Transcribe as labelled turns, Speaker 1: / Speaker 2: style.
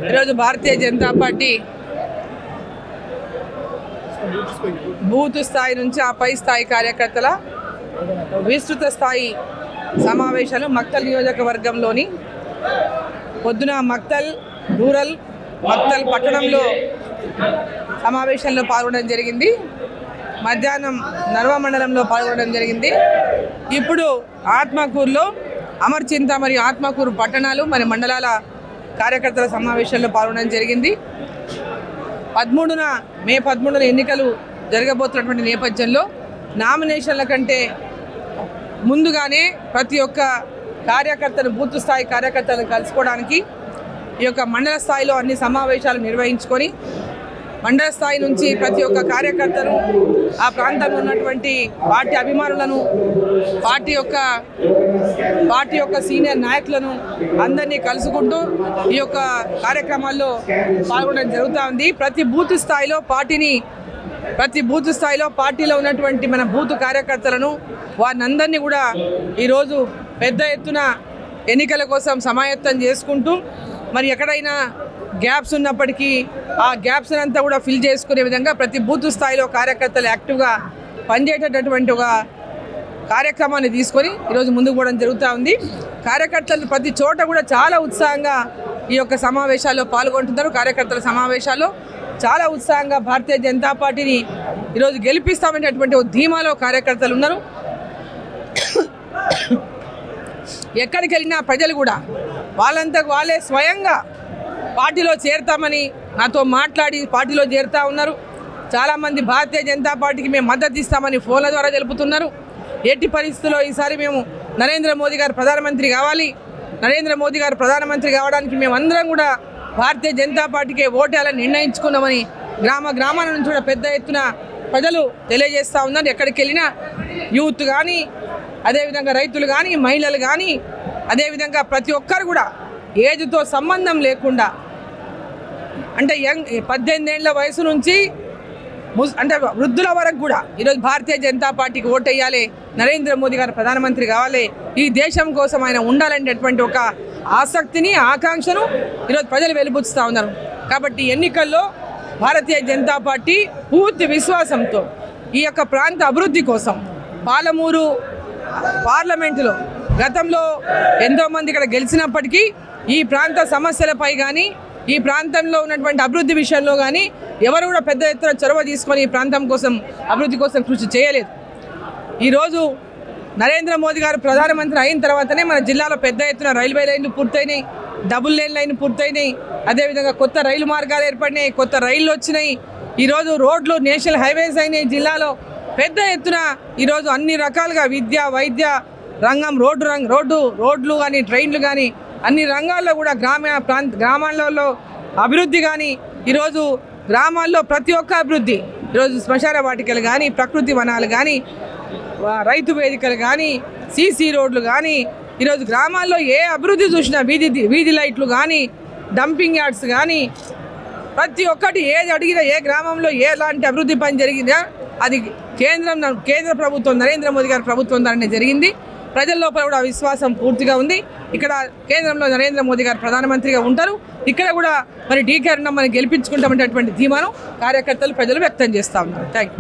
Speaker 1: ఈరోజు భారతీయ Janata party booth స్థాయి నుంచి ఆ పై స్థాయి కార్యకర్తల విస్తృత స్థాయి సమావేశాలు మక్తల్ నియోజకవర్గంలోని పొద్దున మక్తల్ రూరల్ మక్తల్ పట్టణంలో సమావేశంలో పాల్గొనడం జరిగింది మధ్యాహ్నం నర్వ మండలంలో పాల్గొనడం జరిగింది ఇప్పుడు ఆత్మకూరులో అమర్చింత మరియు ఆత్మకూరు పట్టణాలు మరి మండలాల కార్యకర్తల సమావేశంలో పాల్గొనడం జరిగింది పదమూడున మే పదమూడున ఎన్నికలు జరగబోతున్నటువంటి నేపథ్యంలో నామినేషన్ల కంటే ముందుగానే ప్రతి ఒక్క కార్యకర్తను బూత్ స్థాయి కార్యకర్తలను కలుసుకోవడానికి ఈ యొక్క మండల స్థాయిలో అన్ని సమావేశాలు నిర్వహించుకొని మండల స్థాయి నుంచి ప్రతి ఒక్క కార్యకర్తను ఆ ప్రాంతంలో ఉన్నటువంటి పార్టీ అభిమానులను పార్టీ యొక్క పార్టీ యొక్క సీనియర్ నాయకులను అందరినీ కలుసుకుంటూ ఈ యొక్క కార్యక్రమాల్లో పాల్గొనడం జరుగుతూ ఉంది ప్రతి బూత్ స్థాయిలో పార్టీని ప్రతి బూత్ స్థాయిలో పార్టీలో ఉన్నటువంటి మన బూత్ కార్యకర్తలను వారిని అందరినీ కూడా ఈరోజు పెద్ద ఎత్తున ఎన్నికల కోసం సమాయత్తం చేసుకుంటూ మరి ఎక్కడైనా గ్యాప్స్ ఉన్నప్పటికీ ఆ గ్యాప్స్ అంతా కూడా ఫిల్ చేసుకునే విధంగా ప్రతి బూత్ స్థాయిలో కార్యకర్తలు యాక్టివ్గా పనిచేసేటటువంటి ఒక కార్యక్రమాన్ని తీసుకొని ఈరోజు ముందుకు పోవడం జరుగుతూ ఉంది కార్యకర్తలు ప్రతి చోట కూడా చాలా ఉత్సాహంగా ఈ యొక్క సమావేశాల్లో పాల్గొంటున్నారు కార్యకర్తల సమావేశాల్లో చాలా ఉత్సాహంగా భారతీయ జనతా పార్టీని ఈరోజు గెలిపిస్తామనేటటువంటి ఒక ధీమాలో కార్యకర్తలు ఉన్నారు ఎక్కడికి వెళ్ళినా ప్రజలు కూడా వాళ్ళంతకు వాళ్ళే స్వయంగా పార్టీలో చేరుతామని నాతో మాట్లాడి పార్టీలో చేరుతా ఉన్నారు చాలామంది భారతీయ జనతా పార్టీకి మేము మద్దతు ఇస్తామని ఫోన్ల ద్వారా తెలుపుతున్నారు ఎట్టి పరిస్థితుల్లో ఈసారి మేము నరేంద్ర మోదీ గారు ప్రధానమంత్రి కావాలి నరేంద్ర మోదీ గారు ప్రధానమంత్రి కావడానికి మేమందరం కూడా భారతీయ జనతా పార్టీకే ఓటేయాలని నిర్ణయించుకున్నామని గ్రామ గ్రామాల నుంచి కూడా పెద్ద ఎత్తున ప్రజలు తెలియజేస్తూ ఉన్నారు ఎక్కడికి వెళ్ళినా యూత్ కానీ అదేవిధంగా రైతులు కానీ మహిళలు కానీ అదేవిధంగా ప్రతి ఒక్కరు కూడా ఏజ్తో సంబంధం లేకుండా అంటే యంగ్ పద్దెనిమిది ఏళ్ళ వయసు నుంచి ముస్ అంటే వృద్ధుల వరకు కూడా ఈరోజు భారతీయ జనతా పార్టీకి ఓటేయాలి నరేంద్ర మోదీ గారు ప్రధానమంత్రి కావాలి ఈ దేశం కోసం ఆయన ఉండాలనేటటువంటి ఒక ఆసక్తిని ఆకాంక్షను ఈరోజు ప్రజలు వెలుబుచ్చుతూ ఉన్నారు కాబట్టి ఎన్నికల్లో భారతీయ జనతా పార్టీ పూర్తి విశ్వాసంతో ఈ యొక్క ప్రాంత అభివృద్ధి కోసం పాలమూరు పార్లమెంటులో గతంలో ఎంతోమంది ఇక్కడ గెలిచినప్పటికీ ఈ ప్రాంత సమస్యలపై కానీ ఈ ప్రాంతంలో ఉన్నటువంటి అభివృద్ధి విషయంలో కానీ ఎవరు కూడా పెద్ద ఎత్తున చొరవ తీసుకొని ఈ ప్రాంతం కోసం అభివృద్ధి కోసం కృషి చేయలేదు ఈరోజు నరేంద్ర మోదీ గారు ప్రధానమంత్రి అయిన తర్వాతనే మన జిల్లాలో పెద్ద ఎత్తున రైల్వే లైన్లు పూర్తయినాయి డబుల్ లేన్ లైన్ పూర్తయినాయి అదేవిధంగా కొత్త రైలు మార్గాలు ఏర్పడినాయి కొత్త రైళ్లు వచ్చినాయి ఈరోజు రోడ్లు నేషనల్ హైవేస్ అయినాయి జిల్లాలో పెద్ద ఎత్తున ఈరోజు అన్ని రకాలుగా విద్య వైద్య రంగం రోడ్డు రంగ రోడ్డు రోడ్లు కానీ ట్రైన్లు కానీ అన్ని రంగాల్లో కూడా గ్రామీణ ప్రాంత గ్రామాలలో అభివృద్ధి కానీ ఈరోజు గ్రామాల్లో ప్రతి ఒక్క అభివృద్ధి ఈరోజు శ్మశాన వాటికలు కానీ ప్రకృతి వనాలు కానీ వా- రైతు వేదికలు కానీ సీసీ రోడ్లు కానీ ఈరోజు గ్రామాల్లో ఏ అభివృద్ధి చూసినా వీధి వీధి లైట్లు కానీ డంపింగ్ యార్డ్స్ కానీ ప్రతి ఒక్కటి ఏది అడిగినా ఏ గ్రామంలో ఎలాంటి అభివృద్ధి పని జరిగిందా అది కేంద్రం కేంద్ర ప్రభుత్వం నరేంద్ర మోదీ గారి ప్రభుత్వం దానినే జరిగింది ప్రజల లోపల కూడా విశ్వాసం పూర్తిగా ఉంది ఇక్కడ కేంద్రంలో నరేంద్ర మోదీ గారు ప్రధానమంత్రిగా ఉంటారు ఇక్కడ కూడా మరి డీకే మనం గెలిపించుకుంటామనేటువంటి ధీమాను కార్యకర్తలు ప్రజలు వ్యక్తం చేస్తా ఉన్నారు థ్యాంక్ యూ